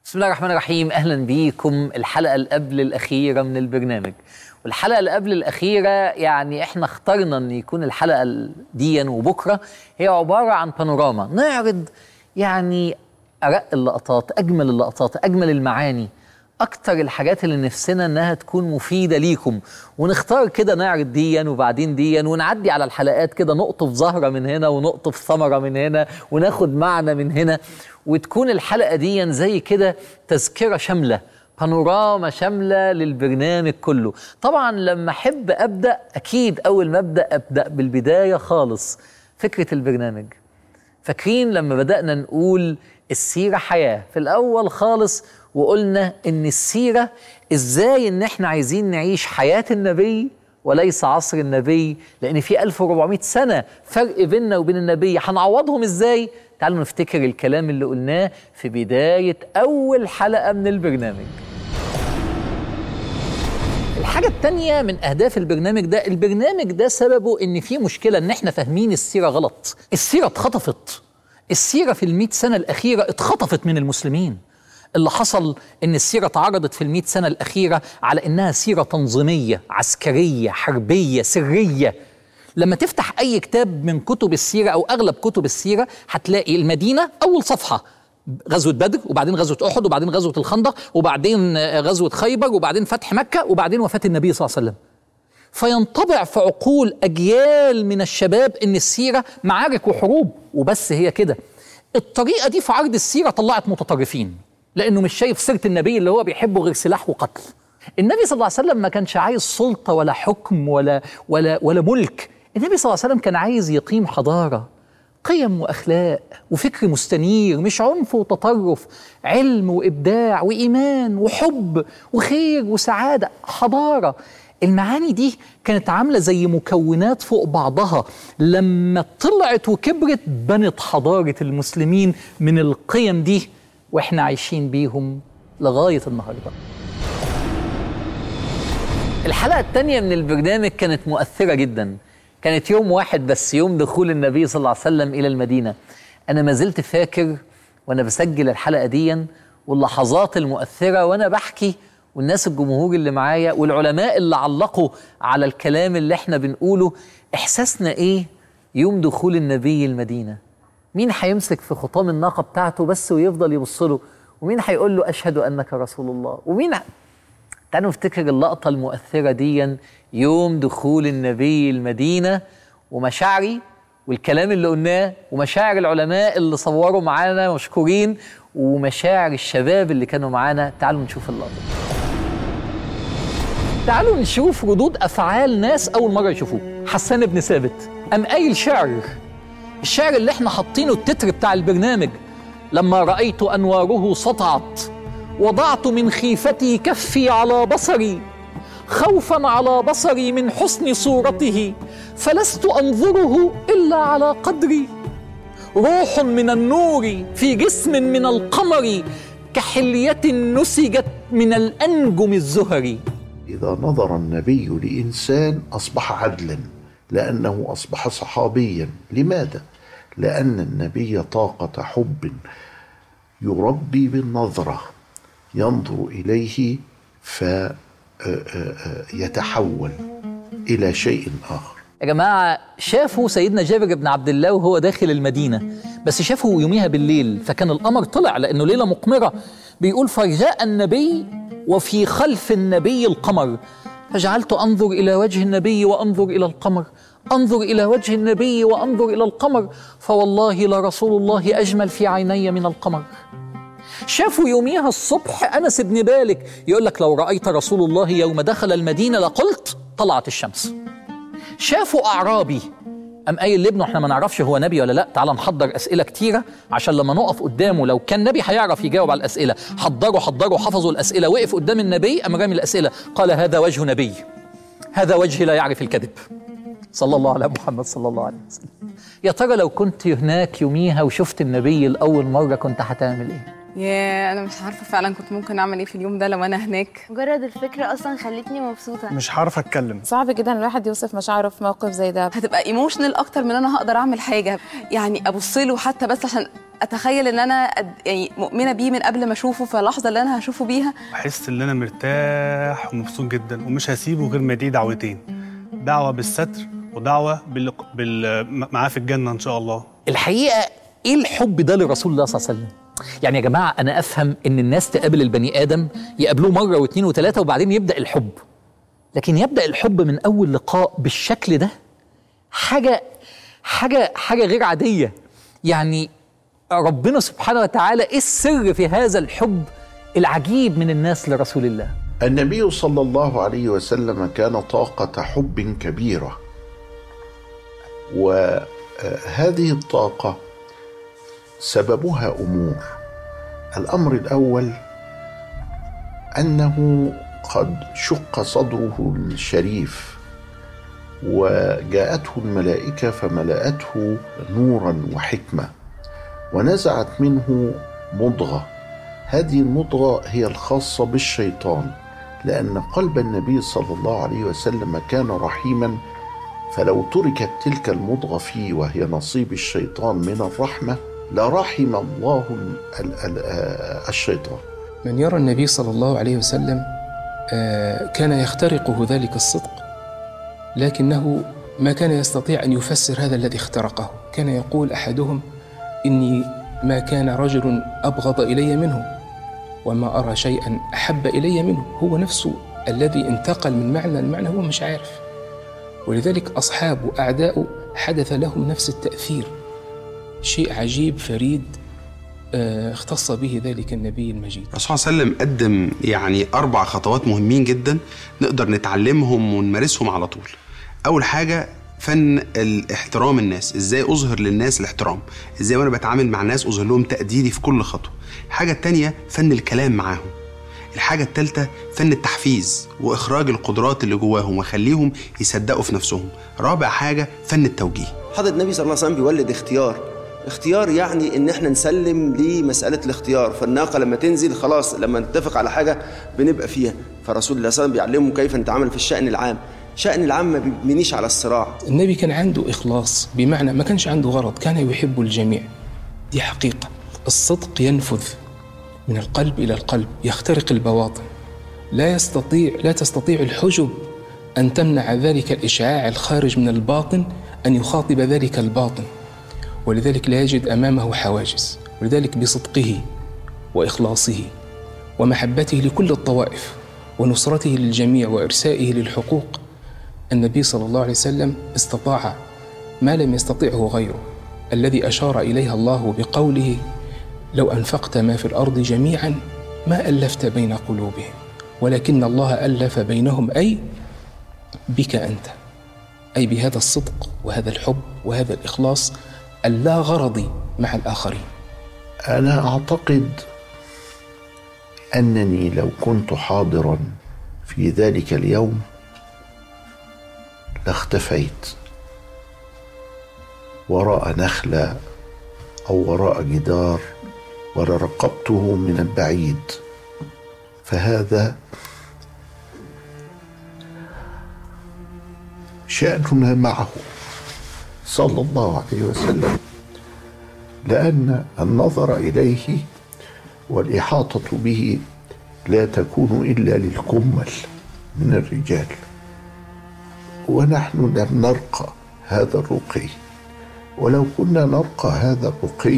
بسم الله الرحمن الرحيم اهلا بيكم الحلقه اللي قبل الاخيره من البرنامج والحلقه اللي قبل الاخيره يعني احنا اخترنا ان يكون الحلقه دي وبكره هي عباره عن بانوراما نعرض يعني ارق اللقطات اجمل اللقطات اجمل المعاني اكتر الحاجات اللي نفسنا انها تكون مفيده ليكم ونختار كده نعرض ديا وبعدين ديا ونعدي على الحلقات كده نقطف زهره من هنا ونقطف ثمره من هنا وناخد معنى من هنا وتكون الحلقه دي زي كده تذكره شامله بانوراما شامله للبرنامج كله طبعا لما احب ابدا اكيد اول ما ابدا ابدا بالبدايه خالص فكره البرنامج فاكرين لما بدانا نقول السيره حياه في الاول خالص وقلنا ان السيره ازاي ان احنا عايزين نعيش حياه النبي وليس عصر النبي لان في 1400 سنه فرق بيننا وبين النبي هنعوضهم ازاي تعالوا نفتكر الكلام اللي قلناه في بدايه اول حلقه من البرنامج الحاجة التانية من أهداف البرنامج ده البرنامج ده سببه إن في مشكلة إن إحنا فاهمين السيرة غلط السيرة اتخطفت السيرة في المئة سنة الأخيرة اتخطفت من المسلمين اللي حصل ان السيره اتعرضت في المئة سنه الاخيره على انها سيره تنظيميه عسكريه حربيه سريه لما تفتح اي كتاب من كتب السيره او اغلب كتب السيره هتلاقي المدينه اول صفحه غزوة بدر وبعدين غزوة أحد وبعدين غزوة الخندق وبعدين غزوة خيبر وبعدين فتح مكة وبعدين وفاة النبي صلى الله عليه وسلم فينطبع في عقول أجيال من الشباب إن السيرة معارك وحروب وبس هي كده الطريقة دي في عرض السيرة طلعت متطرفين لانه مش شايف سيره النبي اللي هو بيحبه غير سلاح وقتل النبي صلى الله عليه وسلم ما كانش عايز سلطه ولا حكم ولا ولا ولا ملك النبي صلى الله عليه وسلم كان عايز يقيم حضاره قيم واخلاق وفكر مستنير مش عنف وتطرف علم وابداع وايمان وحب وخير وسعاده حضاره المعاني دي كانت عامله زي مكونات فوق بعضها لما طلعت وكبرت بنت حضاره المسلمين من القيم دي واحنا عايشين بيهم لغايه النهارده. الحلقه الثانيه من البرنامج كانت مؤثره جدا. كانت يوم واحد بس يوم دخول النبي صلى الله عليه وسلم الى المدينه. انا ما زلت فاكر وانا بسجل الحلقه دي واللحظات المؤثره وانا بحكي والناس الجمهور اللي معايا والعلماء اللي علقوا على الكلام اللي احنا بنقوله احساسنا ايه يوم دخول النبي المدينه؟ مين هيمسك في خطام الناقه بتاعته بس ويفضل يبص له ومين هيقول له اشهد انك رسول الله ومين ع... تعالوا نفتكر اللقطه المؤثره دي يوم دخول النبي المدينه ومشاعري والكلام اللي قلناه ومشاعر العلماء اللي صوروا معانا مشكورين ومشاعر الشباب اللي كانوا معانا تعالوا نشوف اللقطه تعالوا نشوف ردود افعال ناس اول مره يشوفوه حسان بن ثابت ام قايل شعر الشعر اللي احنا حاطينه التتر بتاع البرنامج لما رأيت أنواره سطعت وضعت من خيفتي كفي على بصري خوفا على بصري من حسن صورته فلست أنظره إلا على قدري روح من النور في جسم من القمر كحلية نسجت من الأنجم الزهري إذا نظر النبي لإنسان أصبح عدلا لأنه أصبح صحابيا لماذا؟ لأن النبي طاقة حب يربي بالنظرة ينظر إليه فيتحول إلى شيء آخر يا جماعة شافوا سيدنا جابر بن عبد الله وهو داخل المدينة بس شافوا يوميها بالليل فكان القمر طلع لأنه ليلة مقمرة بيقول فجاء النبي وفي خلف النبي القمر فجعلت انظر الى وجه النبي وانظر الى القمر انظر الى وجه النبي وانظر الى القمر فوالله لرسول الله اجمل في عيني من القمر شافوا يوميها الصبح انس بن مالك يقول لك لو رايت رسول الله يوم دخل المدينه لقلت طلعت الشمس شافوا اعرابي قام قايل لابنه احنا ما نعرفش هو نبي ولا لا تعال نحضر اسئله كتيره عشان لما نقف قدامه لو كان نبي هيعرف يجاوب على الاسئله حضروا حضروا حفظوا الاسئله وقف قدام النبي قام رامي الاسئله قال هذا وجه نبي هذا وجه لا يعرف الكذب صلى الله على محمد صلى الله عليه وسلم يا ترى لو كنت هناك يوميها وشفت النبي لاول مره كنت هتعمل ايه يا انا مش عارفه فعلا كنت ممكن اعمل ايه في اليوم ده لو انا هناك مجرد الفكرة أصلا خلتني مبسوطة مش هعرف اتكلم صعب جدا الواحد يوصف مشاعره في موقف زي ده هتبقى ايموشنال اكتر من انا هقدر اعمل حاجه يعني ابص له حتى بس عشان اتخيل ان انا قد- يعني مؤمنه بيه من قبل ما اشوفه فاللحظه اللي انا هشوفه بيها بحس ان انا مرتاح ومبسوط جدا ومش هسيبه غير ما يديه دعوتين دعوه بالستر ودعوه بال... بال... معاه في الجنه ان شاء الله الحقيقه ايه الحب ده لرسول الله صلى الله عليه وسلم يعني يا جماعه انا افهم ان الناس تقابل البني ادم يقابلوه مره واثنين وثلاثه وبعدين يبدا الحب لكن يبدا الحب من اول لقاء بالشكل ده حاجه حاجه حاجه غير عاديه يعني ربنا سبحانه وتعالى ايه السر في هذا الحب العجيب من الناس لرسول الله النبي صلى الله عليه وسلم كان طاقة حب كبيرة وهذه الطاقة سببها أمور الأمر الأول أنه قد شق صدره الشريف وجاءته الملائكة فملأته نورا وحكمة ونزعت منه مضغة هذه المضغة هي الخاصة بالشيطان لأن قلب النبي صلى الله عليه وسلم كان رحيما فلو تركت تلك المضغة فيه وهي نصيب الشيطان من الرحمة لرحم الله ال- ال- آه، الشيطان من يرى النبي صلى الله عليه وسلم آه، كان يخترقه ذلك الصدق لكنه ما كان يستطيع ان يفسر هذا الذي اخترقه كان يقول احدهم اني ما كان رجل ابغض الي منه وما ارى شيئا احب الي منه هو نفسه الذي انتقل من معنى لمعنى هو مش عارف ولذلك اصحابه اعداؤه حدث لهم نفس التاثير شيء عجيب فريد آه، اختص به ذلك النبي المجيد الرسول صلى الله عليه وسلم قدم يعني أربع خطوات مهمين جدا نقدر نتعلمهم ونمارسهم على طول. أول حاجة فن الاحترام الناس، ازاي اظهر للناس الاحترام، ازاي وانا بتعامل مع الناس اظهر لهم تقديري في كل خطوة. الحاجة التانية فن الكلام معاهم. الحاجة التالتة فن التحفيز وإخراج القدرات اللي جواهم وخليهم يصدقوا في نفسهم. رابع حاجة فن التوجيه. حضرة النبي صلى الله عليه وسلم بيولد اختيار اختيار يعني ان احنا نسلم لمسألة الاختيار فالناقة لما تنزل خلاص لما نتفق على حاجة بنبقى فيها فرسول الله صلى الله عليه وسلم بيعلمهم كيف نتعامل في الشأن العام شأن العام ما بيبنيش على الصراع النبي كان عنده إخلاص بمعنى ما كانش عنده غرض كان يحب الجميع دي حقيقة الصدق ينفذ من القلب إلى القلب يخترق البواطن لا يستطيع لا تستطيع الحجب أن تمنع ذلك الإشعاع الخارج من الباطن أن يخاطب ذلك الباطن ولذلك لا يجد أمامه حواجز ولذلك بصدقه وإخلاصه ومحبته لكل الطوائف ونصرته للجميع وإرسائه للحقوق النبي صلى الله عليه وسلم استطاع ما لم يستطعه غيره الذي أشار إليها الله بقوله لو أنفقت ما في الأرض جميعا ما ألفت بين قلوبهم ولكن الله ألف بينهم أي بك أنت أي بهذا الصدق وهذا الحب وهذا الإخلاص اللا غرضي مع الآخرين أنا أعتقد أنني لو كنت حاضرا في ذلك اليوم لاختفيت وراء نخلة أو وراء جدار ولرقبته من البعيد فهذا شأننا معه صلى الله عليه وسلم لأن النظر إليه والإحاطة به لا تكون إلا للكمل من الرجال ونحن لم نرقى هذا الرقي ولو كنا نرقى هذا الرقي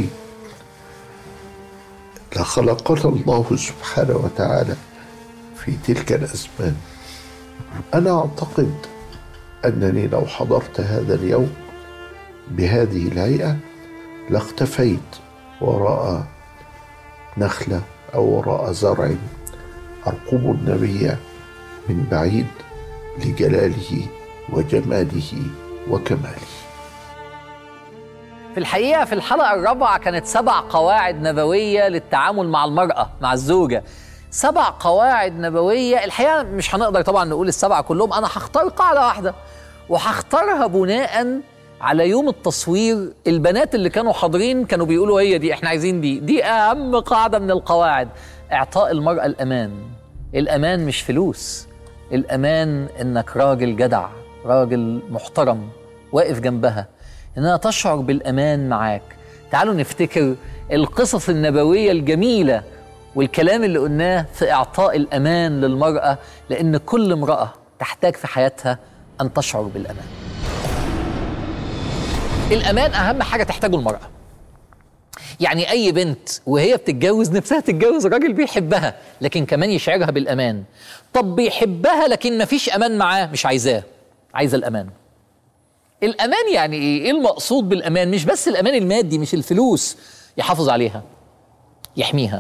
لخلقنا الله سبحانه وتعالى في تلك الأزمان أنا أعتقد أنني لو حضرت هذا اليوم بهذه الهيئة لاختفيت وراء نخلة أو وراء زرع أرقب النبي من بعيد لجلاله وجماله وكماله في الحقيقة في الحلقة الرابعة كانت سبع قواعد نبوية للتعامل مع المرأة مع الزوجة سبع قواعد نبوية الحقيقة مش هنقدر طبعا نقول السبعة كلهم أنا هختار قاعدة واحدة وهختارها بناء على يوم التصوير البنات اللي كانوا حاضرين كانوا بيقولوا هي دي احنا عايزين دي دي اهم قاعده من القواعد اعطاء المراه الامان الامان مش فلوس الامان انك راجل جدع راجل محترم واقف جنبها انها تشعر بالامان معاك تعالوا نفتكر القصص النبويه الجميله والكلام اللي قلناه في اعطاء الامان للمراه لان كل امراه تحتاج في حياتها ان تشعر بالامان الامان اهم حاجه تحتاجه المراه يعني اي بنت وهي بتتجوز نفسها تتجوز راجل بيحبها لكن كمان يشعرها بالامان طب بيحبها لكن مفيش امان معاه مش عايزاه عايزه الامان الامان يعني ايه ايه المقصود بالامان مش بس الامان المادي مش الفلوس يحافظ عليها يحميها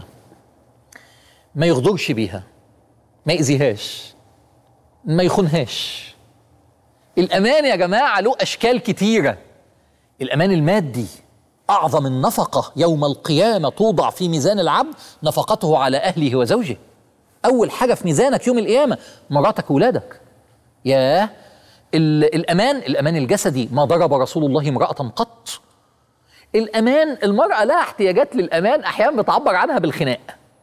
ما يغدرش بيها ما يأذيهاش ما يخونهاش الأمان يا جماعة له أشكال كتيرة الأمان المادي أعظم النفقة يوم القيامة توضع في ميزان العبد نفقته على أهله وزوجه أول حاجة في ميزانك يوم القيامة مراتك وولادك ياه ال- الأمان الأمان الجسدي ما ضرب رسول الله امرأة قط الأمان المرأة لها احتياجات للأمان أحيانا بتعبر عنها بالخناق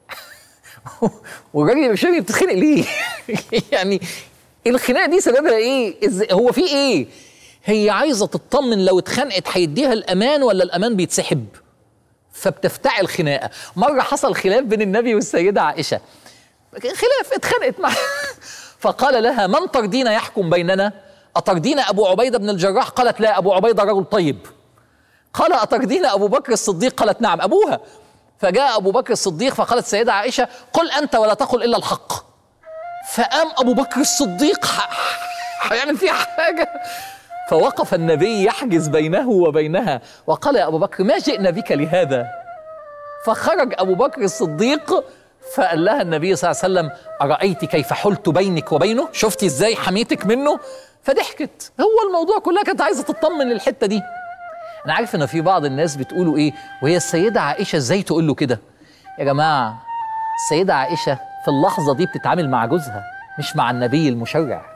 والراجل مش فاهم بتتخنق ليه يعني الخناقه دي سببها ايه إز... هو في ايه هي عايزه تطمن لو اتخنقت هيديها الامان ولا الامان بيتسحب فبتفتعل خناقه مره حصل خلاف بين النبي والسيده عائشه خلاف اتخانقت مع فقال لها من ترضين يحكم بيننا أترضين أبو عبيدة بن الجراح قالت لا أبو عبيدة رجل طيب قال أترضين أبو بكر الصديق قالت نعم أبوها فجاء أبو بكر الصديق فقالت السيدة عائشة قل أنت ولا تقل إلا الحق فقام أبو بكر الصديق ح- هيعمل فيها حاجة فوقف النبي يحجز بينه وبينها وقال يا أبو بكر ما جئنا بك لهذا فخرج أبو بكر الصديق فقال لها النبي صلى الله عليه وسلم أرأيت كيف حلت بينك وبينه شفتي إزاي حميتك منه فضحكت هو الموضوع كلها كانت عايزة تطمن للحتة دي أنا عارف إن في بعض الناس بتقولوا إيه وهي السيدة عائشة إزاي تقول له كده يا جماعة السيدة عائشة في اللحظة دي بتتعامل مع جوزها مش مع النبي المشرع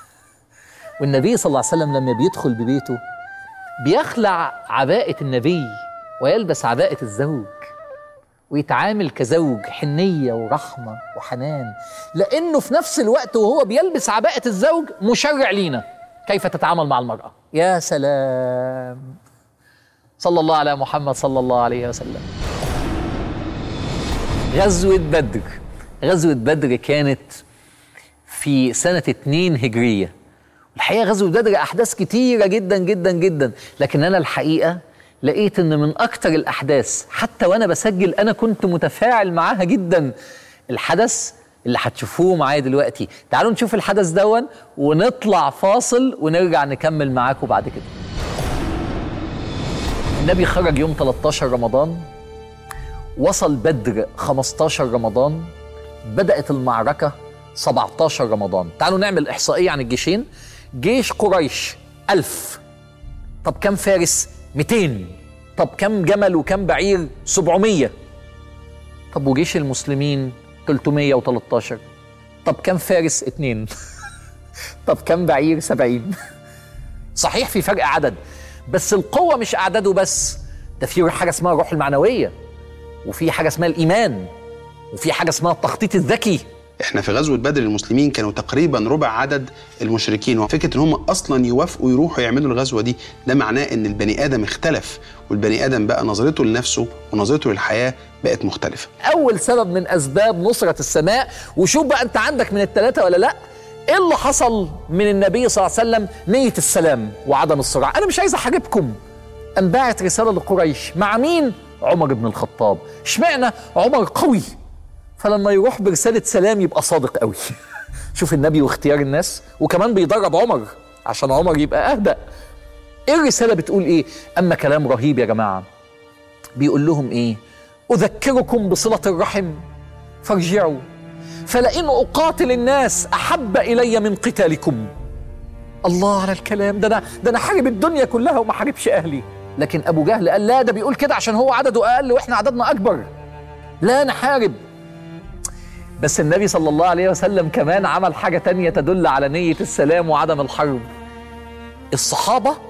والنبي صلى الله عليه وسلم لما بيدخل ببيته بيخلع عباءة النبي ويلبس عباءة الزوج ويتعامل كزوج حنية ورحمة وحنان لأنه في نفس الوقت وهو بيلبس عباءة الزوج مشرع لينا كيف تتعامل مع المرأة يا سلام صلى الله على محمد صلى الله عليه وسلم غزوة بدر غزوة بدر كانت في سنة اتنين هجرية الحقيقة غزوة بدر أحداث كتيرة جدا جدا جدا لكن أنا الحقيقة لقيت إن من أكتر الأحداث حتى وأنا بسجل أنا كنت متفاعل معاها جدا الحدث اللي هتشوفوه معايا دلوقتي تعالوا نشوف الحدث دون ونطلع فاصل ونرجع نكمل معاكم بعد كده النبي خرج يوم 13 رمضان وصل بدر 15 رمضان بدأت المعركة 17 رمضان تعالوا نعمل إحصائية عن الجيشين جيش قريش ألف طب كم فارس 200 طب كم جمل وكم بعير 700 طب وجيش المسلمين 313 طب كم فارس 2 طب كم بعير 70 صحيح في فرق عدد بس القوة مش أعداده بس ده في حاجة اسمها الروح المعنوية وفي حاجة اسمها الإيمان وفي حاجة اسمها التخطيط الذكي احنا في غزوه بدر المسلمين كانوا تقريبا ربع عدد المشركين وفكره ان هم اصلا يوافقوا يروحوا يعملوا الغزوه دي ده معناه ان البني ادم اختلف والبني ادم بقى نظرته لنفسه ونظرته للحياه بقت مختلفه أول سبب من أسباب نصرة السماء وشوف بقى أنت عندك من الثلاثة ولا لأ إيه اللي حصل من النبي صلى الله عليه وسلم نية السلام وعدم الصراع أنا مش عايز أحاربكم أن باعت رسالة لقريش مع مين؟ عمر بن الخطاب اشمعنى عمر قوي فلما يروح برسالة سلام يبقى صادق قوي شوف النبي واختيار الناس وكمان بيدرب عمر عشان عمر يبقى أهدأ ايه الرسالة بتقول ايه اما كلام رهيب يا جماعة بيقول لهم ايه اذكركم بصلة الرحم فارجعوا فلئن اقاتل الناس احب الي من قتالكم الله على الكلام ده انا ده انا حارب الدنيا كلها وما حاربش اهلي لكن ابو جهل قال لا ده بيقول كده عشان هو عدده اقل واحنا عددنا اكبر لا نحارب بس النبي صلى الله عليه وسلم كمان عمل حاجة تانية تدل على نية السلام وعدم الحرب الصحابة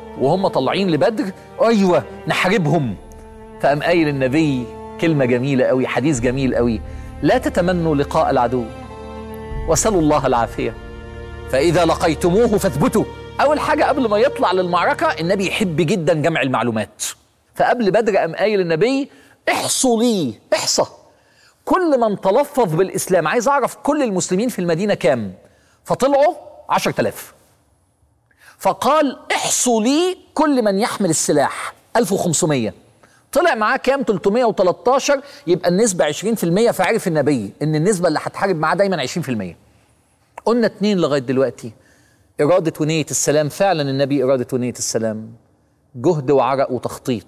وهم طالعين لبدر ايوه نحاربهم فقام قايل النبي كلمه جميله قوي حديث جميل قوي لا تتمنوا لقاء العدو وسلوا الله العافيه فاذا لقيتموه فاثبتوا اول حاجه قبل ما يطلع للمعركه النبي يحب جدا جمع المعلومات فقبل بدر قام قايل النبي احصوا لي احصى كل من تلفظ بالاسلام عايز اعرف كل المسلمين في المدينه كام فطلعوا عشرة آلاف فقال احصوا لي كل من يحمل السلاح 1500 طلع معاه كام 313 يبقى النسبة 20% فعرف النبي ان النسبة اللي هتحارب معاه دايما 20% قلنا اتنين لغاية دلوقتي إرادة ونية السلام فعلا النبي إرادة ونية السلام جهد وعرق وتخطيط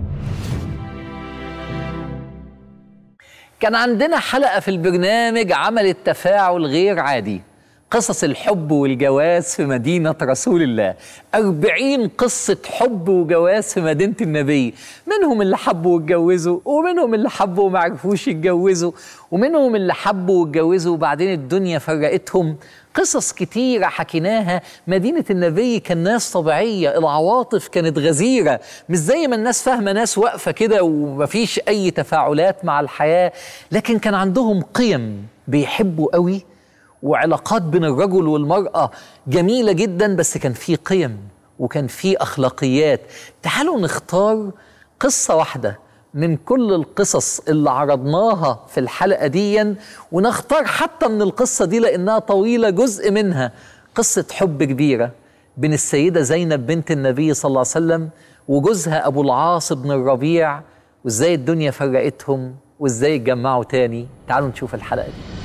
كان عندنا حلقة في البرنامج عملت تفاعل غير عادي قصص الحب والجواز في مدينة رسول الله أربعين قصة حب وجواز في مدينة النبي منهم اللي حبوا واتجوزوا ومنهم اللي حبوا وما عرفوش يتجوزوا ومنهم اللي حبوا واتجوزوا وبعدين الدنيا فرقتهم قصص كتيرة حكيناها مدينة النبي كان ناس طبيعية العواطف كانت غزيرة مش زي ما الناس فاهمة ناس واقفة كده ومفيش أي تفاعلات مع الحياة لكن كان عندهم قيم بيحبوا قوي وعلاقات بين الرجل والمرأة جميلة جدا بس كان في قيم وكان في أخلاقيات تعالوا نختار قصة واحدة من كل القصص اللي عرضناها في الحلقة دي ونختار حتى من القصة دي لأنها طويلة جزء منها قصة حب كبيرة بين السيدة زينب بنت النبي صلى الله عليه وسلم وجوزها أبو العاص بن الربيع وإزاي الدنيا فرقتهم وإزاي اتجمعوا تاني تعالوا نشوف الحلقة دي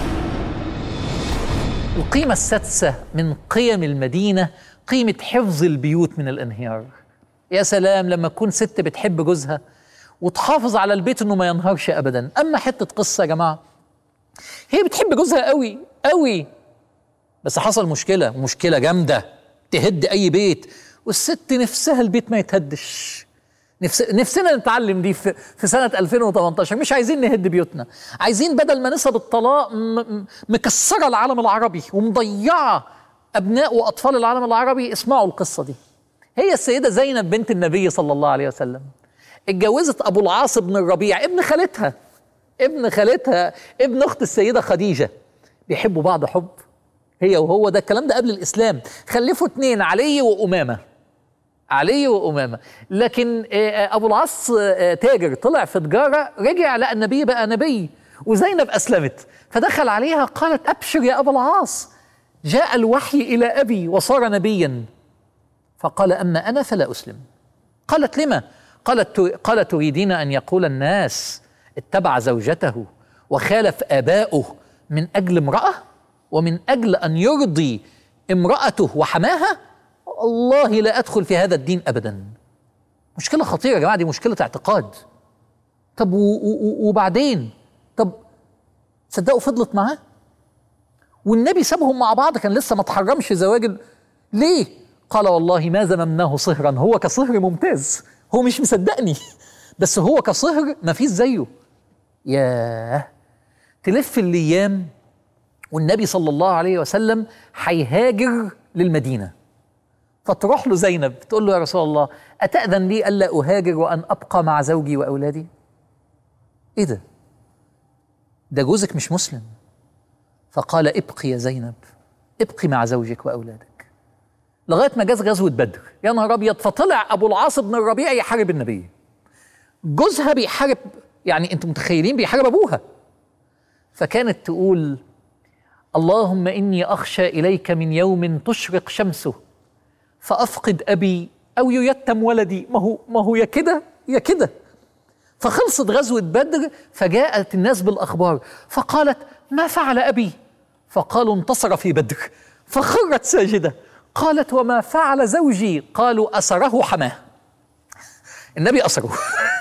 القيمة السادسة من قيم المدينة قيمة حفظ البيوت من الانهيار يا سلام لما تكون ست بتحب جوزها وتحافظ على البيت انه ما ينهارش ابدا اما حته قصه يا جماعه هي بتحب جوزها قوي قوي بس حصل مشكله مشكله جامده تهد اي بيت والست نفسها البيت ما يتهدش نفس نفسنا نتعلم دي في, في سنة 2018 مش عايزين نهد بيوتنا عايزين بدل ما نسب الطلاق م- م- مكسرة العالم العربي ومضيعة أبناء وأطفال العالم العربي اسمعوا القصة دي هي السيدة زينب بنت النبي صلى الله عليه وسلم اتجوزت أبو العاص بن الربيع ابن خالتها ابن خالتها ابن أخت السيدة خديجة بيحبوا بعض حب هي وهو ده الكلام ده قبل الإسلام خلفوا اتنين علي وأمامة علي وأمامة لكن آه، أبو العاص آه، تاجر طلع في تجارة رجع لقى النبي بقى نبي وزينب أسلمت فدخل عليها قالت أبشر يا أبا العاص جاء الوحي إلى أبي وصار نبيا فقال أما أنا فلا أسلم قالت لما قالت قال تريدين أن يقول الناس اتبع زوجته وخالف آباؤه من أجل امرأة ومن أجل أن يرضي امرأته وحماها والله لا أدخل في هذا الدين أبدا مشكلة خطيرة يا جماعة دي مشكلة اعتقاد طب و- و- وبعدين طب صدقوا فضلت معاه والنبي سابهم مع بعض كان لسه ما تحرمش زواج ال- ليه قال والله ما زممناه صهرا هو كصهر ممتاز هو مش مصدقني بس هو كصهر ما فيش زيه ياه تلف الايام والنبي صلى الله عليه وسلم هيهاجر للمدينه فتروح له زينب تقول له يا رسول الله أتأذن لي ألا أهاجر وأن أبقى مع زوجي وأولادي إيه ده ده جوزك مش مسلم فقال ابقي يا زينب ابقي مع زوجك وأولادك لغاية ما جاز غزوة بدر يا نهار أبيض فطلع أبو العاص بن الربيع يحارب النبي جوزها بيحارب يعني أنتم متخيلين بيحارب أبوها فكانت تقول اللهم إني أخشى إليك من يوم تشرق شمسه فافقد ابي او ييتم ولدي ما هو ما هو يا كده يا كده فخلصت غزوه بدر فجاءت الناس بالاخبار فقالت ما فعل ابي فقالوا انتصر في بدر فخرت ساجده قالت وما فعل زوجي قالوا اسره حماه النبي اسره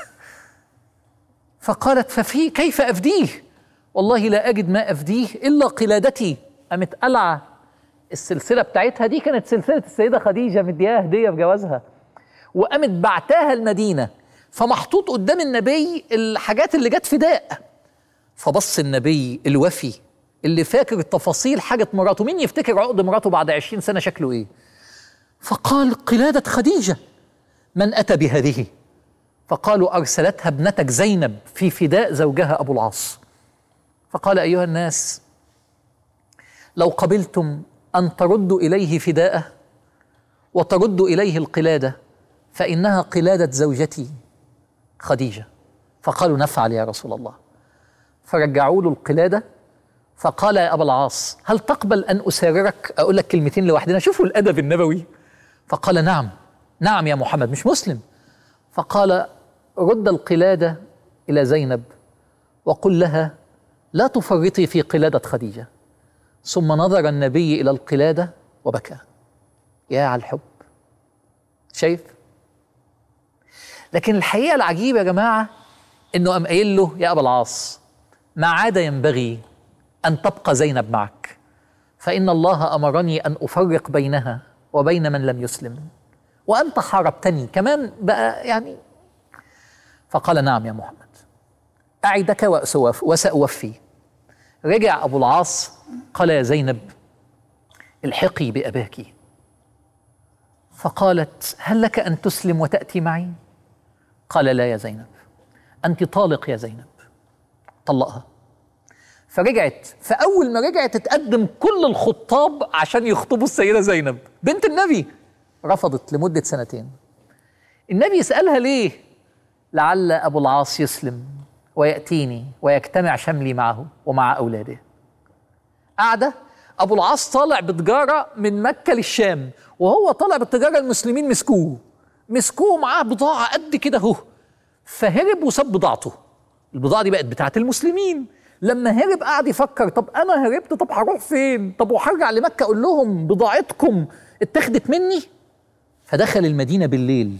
فقالت ففي كيف افديه والله لا اجد ما افديه الا قلادتي قامت قلعه السلسله بتاعتها دي كانت سلسله السيده خديجه مدياها هديه في جوازها وقامت بعتاها المدينه فمحطوط قدام النبي الحاجات اللي جت فداء فبص النبي الوفي اللي فاكر التفاصيل حاجه مراته مين يفتكر عقد مراته بعد 20 سنه شكله ايه فقال قلادة خديجة من أتى بهذه فقالوا أرسلتها ابنتك زينب في فداء زوجها أبو العاص فقال أيها الناس لو قبلتم أن تردوا إليه فداءه وتردوا إليه القلادة فإنها قلادة زوجتي خديجة فقالوا نفعل يا رسول الله فرجعوا له القلادة فقال يا أبا العاص هل تقبل أن أساررك أقول لك كلمتين لوحدنا شوفوا الأدب النبوي فقال نعم نعم يا محمد مش مسلم فقال رد القلادة إلى زينب وقل لها لا تفرطي في قلادة خديجة ثم نظر النبي إلى القلادة وبكى يا على الحب شايف لكن الحقيقة العجيبة يا جماعة إنه قام قايل له يا أبا العاص ما عاد ينبغي أن تبقى زينب معك فإن الله أمرني أن أفرق بينها وبين من لم يسلم وأنت حاربتني كمان بقى يعني فقال نعم يا محمد أعدك وأسوف وسأوفي رجع أبو العاص قال يا زينب الحقي بأباك فقالت هل لك أن تسلم وتأتي معي قال لا يا زينب أنت طالق يا زينب طلقها فرجعت فأول ما رجعت اتقدم كل الخطاب عشان يخطبوا السيدة زينب بنت النبي رفضت لمدة سنتين النبي يسألها ليه لعل أبو العاص يسلم ويأتيني ويجتمع شملي معه ومع أولاده قاعدة أبو العاص طالع بتجارة من مكة للشام وهو طالع بالتجارة المسلمين مسكوه مسكوه معاه بضاعة قد كده اهو فهرب وساب بضاعته البضاعة دي بقت بتاعت المسلمين لما هرب قعد يفكر طب أنا هربت طب هروح فين طب وهرجع لمكة أقول لهم بضاعتكم اتخذت مني فدخل المدينة بالليل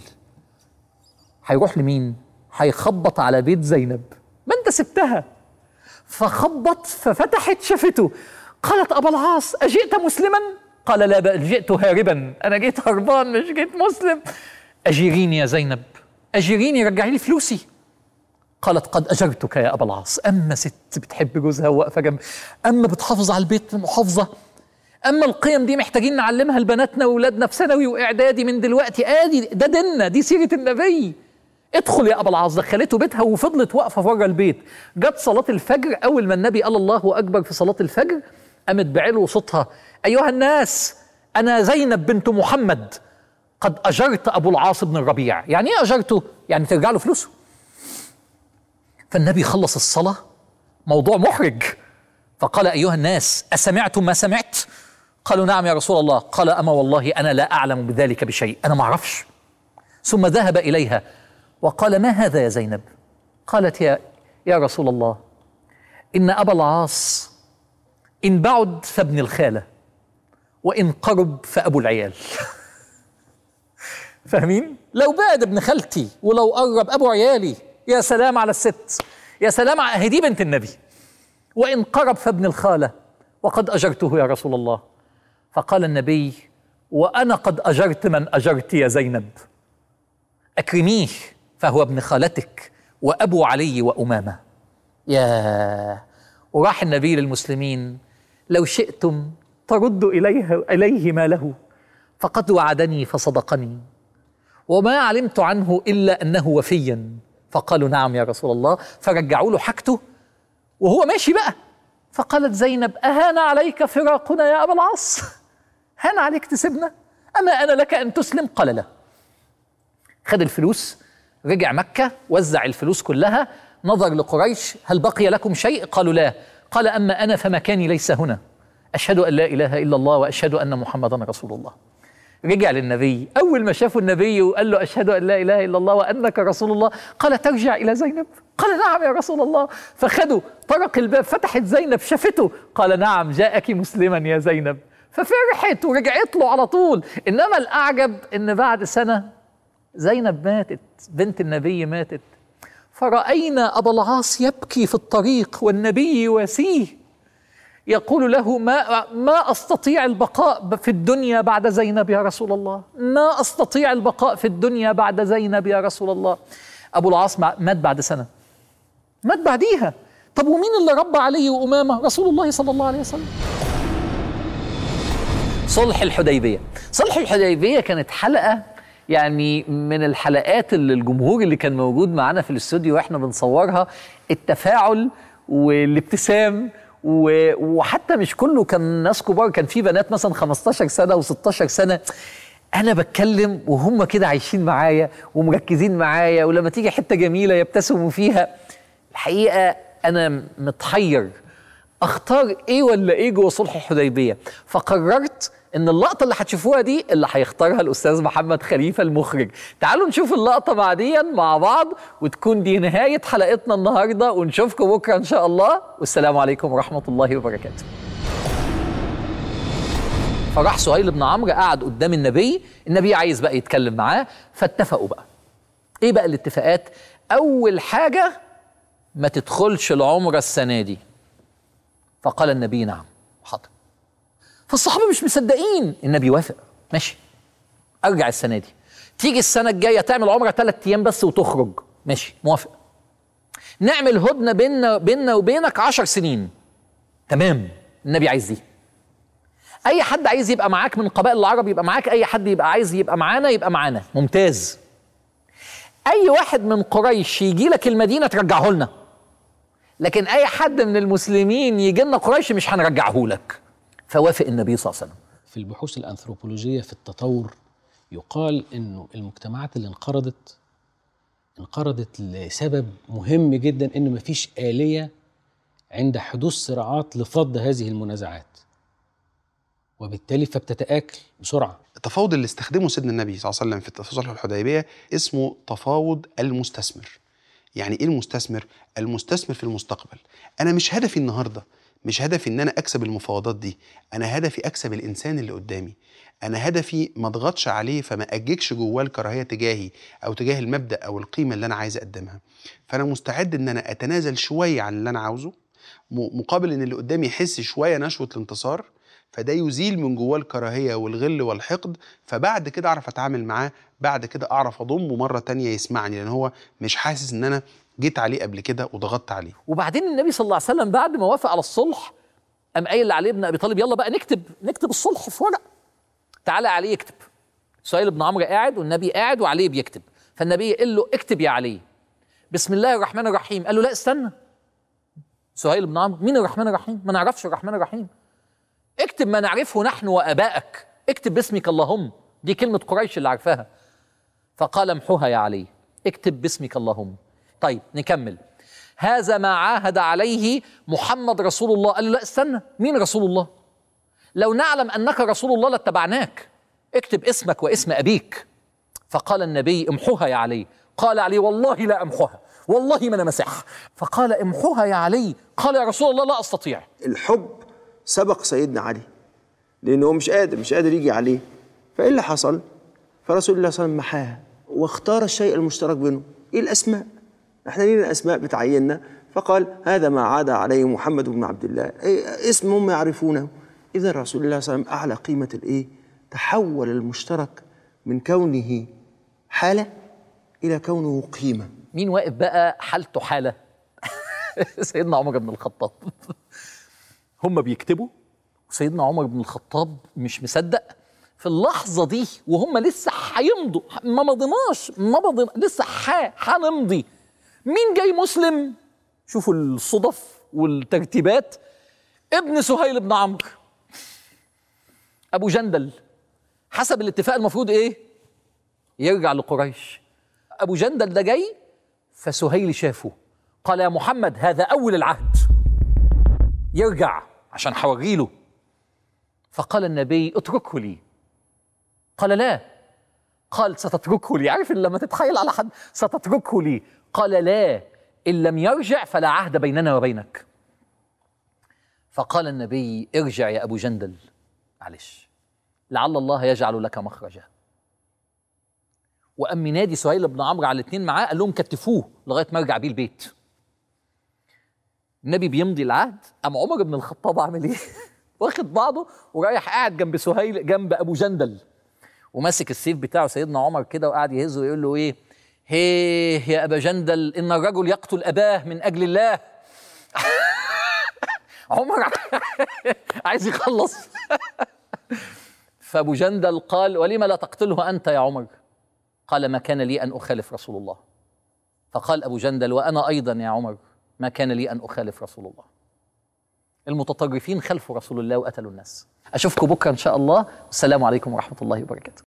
هيروح لمين هيخبط على بيت زينب ما انت سبتها فخبط ففتحت شافته قالت أبا العاص أجئت مسلما قال لا بل جئت هاربا أنا جيت هربان مش جيت مسلم أجيريني يا زينب أجيريني رجعي لي فلوسي قالت قد أجرتك يا أبا العاص أما ست بتحب جوزها وواقفة جنب أما بتحافظ على البيت المحافظة أما القيم دي محتاجين نعلمها لبناتنا وأولادنا في ثانوي وإعدادي من دلوقتي آدي ده ديننا دي سيرة النبي ادخل يا أبا العاص دخلته بيتها وفضلت واقفة بره البيت جت صلاة الفجر أول ما النبي قال الله أكبر في صلاة الفجر قامت بعلو صوتها أيها الناس أنا زينب بنت محمد قد أجرت أبو العاص بن الربيع يعني إيه أجرته؟ يعني ترجع له فلوسه فالنبي خلص الصلاة موضوع محرج فقال أيها الناس أسمعتم ما سمعت؟ قالوا نعم يا رسول الله قال أما والله أنا لا أعلم بذلك بشيء أنا ما أعرفش ثم ذهب إليها وقال ما هذا يا زينب قالت يا يا رسول الله إن أبا العاص إن بعد فابن الخالة وإن قرب فأبو العيال فاهمين؟ لو بعد ابن خالتي ولو قرب أبو عيالي يا سلام على الست يا سلام على دي بنت النبي وإن قرب فابن الخالة وقد أجرته يا رسول الله فقال النبي وأنا قد أجرت من أجرت يا زينب أكرميه فهو ابن خالتك وأبو علي وأمامة يا وراح النبي للمسلمين لو شئتم تردوا إليه, إليه ما له فقد وعدني فصدقني وما علمت عنه إلا أنه وفيا فقالوا نعم يا رسول الله فرجعوا له حاجته وهو ماشي بقى فقالت زينب أهان عليك فراقنا يا أبا العاص هان عليك تسيبنا أما أنا لك أن تسلم قال لا خد الفلوس رجع مكة وزع الفلوس كلها نظر لقريش هل بقي لكم شيء قالوا لا قال أما أنا فمكاني ليس هنا أشهد أن لا إله إلا الله وأشهد أن محمدا رسول الله رجع للنبي أول ما شافوا النبي وقال له أشهد أن لا إله إلا الله وأنك رسول الله قال ترجع إلى زينب قال نعم يا رسول الله فخدوا طرق الباب فتحت زينب شافته قال نعم جاءك مسلما يا زينب ففرحت ورجعت له على طول إنما الأعجب إن بعد سنة زينب ماتت بنت النبي ماتت فرأينا أبا العاص يبكي في الطريق والنبي يواسيه يقول له ما ما استطيع البقاء في الدنيا بعد زينب يا رسول الله ما استطيع البقاء في الدنيا بعد زينب يا رسول الله ابو العاص مات بعد سنه مات بعديها طب ومين اللي ربى علي وامامه رسول الله صلى الله عليه وسلم صلح الحديبيه صلح الحديبيه كانت حلقه يعني من الحلقات اللي الجمهور اللي كان موجود معانا في الاستوديو واحنا بنصورها التفاعل والابتسام و- وحتى مش كله كان ناس كبار كان في بنات مثلا 15 سنه و16 سنه انا بتكلم وهم كده عايشين معايا ومركزين معايا ولما تيجي حته جميله يبتسموا فيها الحقيقه انا متحير اختار ايه ولا ايه جوه صلح الحديبيه فقررت ان اللقطه اللي هتشوفوها دي اللي هيختارها الاستاذ محمد خليفه المخرج تعالوا نشوف اللقطه بعديا مع بعض وتكون دي نهايه حلقتنا النهارده ونشوفكم بكره ان شاء الله والسلام عليكم ورحمه الله وبركاته فراح سهيل بن عمرو قعد قدام النبي النبي عايز بقى يتكلم معاه فاتفقوا بقى ايه بقى الاتفاقات اول حاجه ما تدخلش العمره السنه دي فقال النبي نعم حاضر فالصحابه مش مصدقين النبي وافق ماشي ارجع السنه دي تيجي السنه الجايه تعمل عمره ثلاث ايام بس وتخرج ماشي موافق نعمل هدنه بيننا بيننا وبينك عشر سنين تمام النبي عايز دي اي حد عايز يبقى معاك من قبائل العرب يبقى معاك اي حد يبقى عايز يبقى معانا يبقى معانا ممتاز اي واحد من قريش يجي لك المدينه ترجعه لنا لكن اي حد من المسلمين يجي لنا قريش مش هنرجعه لك فوافق النبي صلى الله عليه وسلم في البحوث الأنثروبولوجية في التطور يقال إنه المجتمعات اللي انقرضت انقرضت لسبب مهم جدا إنه مفيش آلية عند حدوث صراعات لفض هذه المنازعات وبالتالي فبتتآكل بسرعة التفاوض اللي استخدمه سيدنا النبي صلى الله عليه وسلم في صلح الحديبيه اسمه تفاوض المستثمر يعني ايه المستثمر المستثمر في المستقبل انا مش هدفي النهارده مش هدفي ان انا اكسب المفاوضات دي انا هدفي اكسب الانسان اللي قدامي انا هدفي ما اضغطش عليه فما اجيكش جواه الكراهيه تجاهي او تجاه المبدا او القيمه اللي انا عايز اقدمها فانا مستعد ان انا اتنازل شويه عن اللي انا عاوزه م- مقابل ان اللي قدامي يحس شويه نشوه الانتصار فده يزيل من جواه الكراهيه والغل والحقد فبعد كده اعرف اتعامل معاه بعد كده اعرف اضمه مره تانية يسمعني لان هو مش حاسس ان انا جيت عليه قبل كده وضغطت عليه وبعدين النبي صلى الله عليه وسلم بعد ما وافق على الصلح قام قايل لعلي بن ابي طالب يلا بقى نكتب نكتب الصلح في ورق تعالى علي يكتب سهيل بن عمرو قاعد والنبي قاعد وعلي بيكتب فالنبي قال له اكتب يا علي بسم الله الرحمن الرحيم قال له لا استنى سهيل بن عمرو مين الرحمن الرحيم ما نعرفش الرحمن الرحيم اكتب ما نعرفه نحن وابائك اكتب باسمك اللهم دي كلمه قريش اللي عارفاها فقال امحوها يا علي اكتب باسمك اللهم طيب نكمل هذا ما عاهد عليه محمد رسول الله قال له لا استنى مين رسول الله لو نعلم انك رسول الله لاتبعناك اكتب اسمك واسم ابيك فقال النبي امحوها يا علي قال علي والله لا امحوها والله ما انا مسح فقال امحوها يا علي قال يا رسول الله لا استطيع الحب سبق سيدنا علي لانه هو مش قادر مش قادر يجي عليه فايه اللي حصل فرسول الله صلى الله عليه وسلم محاها واختار الشيء المشترك بينهم ايه الاسماء احنا لينا اسماء بتعيننا فقال هذا ما عاد عليه محمد بن عبد الله إيه اسم هم يعرفونه اذا رسول الله صلى الله عليه وسلم اعلى قيمه الايه تحول المشترك من كونه حاله الى كونه قيمه مين واقف بقى حالته حاله سيدنا عمر بن الخطاب هم بيكتبوا وسيدنا عمر بن الخطاب مش مصدق في اللحظة دي وهم لسه هيمضوا ما مضيناش ما مضينا لسه ح- هنمضي مين جاي مسلم شوفوا الصدف والترتيبات ابن سهيل بن عمرو ابو جندل حسب الاتفاق المفروض ايه يرجع لقريش ابو جندل ده جاي فسهيل شافه قال يا محمد هذا اول العهد يرجع عشان حوري له فقال النبي اتركه لي قال لا قال ستتركه لي عارف إن لما تتخيل على حد ستتركه لي قال لا ان لم يرجع فلا عهد بيننا وبينك فقال النبي ارجع يا ابو جندل معلش لعل الله يجعل لك مخرجا وقام نادي سهيل بن عمرو على الاثنين معاه قال لهم كتفوه لغايه ما ارجع بيه البيت النبي بيمضي العهد قام عمر بن الخطاب عامل ايه واخد بعضه ورايح قاعد جنب سهيل جنب ابو جندل وماسك السيف بتاعه سيدنا عمر كده وقاعد يهزه ويقول له ايه هيه يا ابا جندل ان الرجل يقتل اباه من اجل الله عمر عايز يخلص فأبو جندل قال ولم لا تقتله أنت يا عمر قال ما كان لي أن أخالف رسول الله فقال أبو جندل وأنا أيضا يا عمر ما كان لي أن أخالف رسول الله المتطرفين خلفوا رسول الله وقتلوا الناس أشوفكم بكرة إن شاء الله والسلام عليكم ورحمة الله وبركاته